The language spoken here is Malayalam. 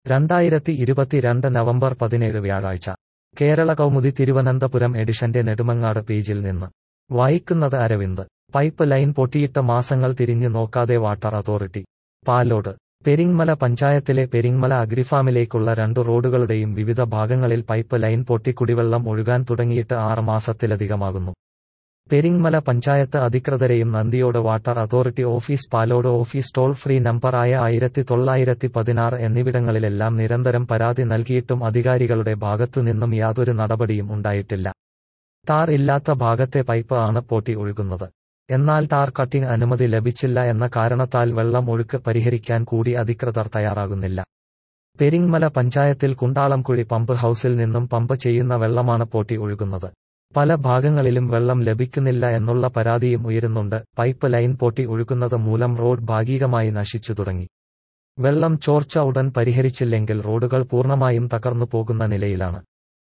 രണ്ടായിരത്തി ഇരുപത്തിരണ്ട് നവംബർ പതിനേഴ് വ്യാഴാഴ്ച കേരള കൗമുദി തിരുവനന്തപുരം എഡിഷന്റെ നെടുമങ്ങാട് പേജിൽ നിന്ന് വായിക്കുന്നത് അരവിന്ദ് പൈപ്പ് ലൈൻ പൊട്ടിയിട്ട മാസങ്ങൾ തിരിഞ്ഞു നോക്കാതെ വാട്ടർ അതോറിറ്റി പാലോട് പെരിങ്മല പഞ്ചായത്തിലെ പെരിങ്മല അഗ്രിഫാമിലേക്കുള്ള രണ്ടു റോഡുകളുടെയും വിവിധ ഭാഗങ്ങളിൽ പൈപ്പ് ലൈൻ പൊട്ടി കുടിവെള്ളം ഒഴുകാൻ തുടങ്ങിയിട്ട് ആറ് മാസത്തിലധികമാകുന്നു പെരിങ്മല പഞ്ചായത്ത് അധികൃതരെയും Nandiyode water authority office Palode office toll free നമ്പറായ ആയിരത്തി തൊള്ളായിരത്തി പതിനാറ് എന്നിവിടങ്ങളിലെല്ലാം നിരന്തരം പരാതി നൽകിയിട്ടും അധികാരികളുടെ ഭാഗത്തുനിന്നും യാതൊരു നടപടിയും ഉണ്ടായിട്ടില്ല ടാർ ഇല്ലാത്ത ഭാഗത്തെ പൈപ്പ് ആണ് പൊട്ടി ഒഴുകുന്നത് എന്നാൽ ടാർ കട്ടിംഗ് അനുമതി ലഭിച്ചില്ല എന്ന കാരണത്താൽ വെള്ളം ഒഴുക്ക് പരിഹരിക്കാൻ കൂടി അധികൃതർ തയ്യാറാകുന്നില്ല പെരിങ്മല പഞ്ചായത്തിൽ കുണ്ടാളംകുഴി പമ്പ് ഹൌസിൽ നിന്നും പമ്പ് ചെയ്യുന്ന വെള്ളമാണ് പൊട്ടി ഒഴുകുന്നത് പല ഭാഗങ്ങളിലും വെള്ളം ലഭിക്കുന്നില്ല എന്നുള്ള പരാതിയും ഉയരുന്നുണ്ട് പൈപ്പ് ലൈൻ പൊട്ടി ഒഴുകുന്നത് മൂലം റോഡ് ഭാഗികമായി നശിച്ചു തുടങ്ങി വെള്ളം ചോർച്ച ഉടൻ പരിഹരിച്ചില്ലെങ്കിൽ റോഡുകൾ പൂർണ്ണമായും തകർന്നു പോകുന്ന നിലയിലാണ്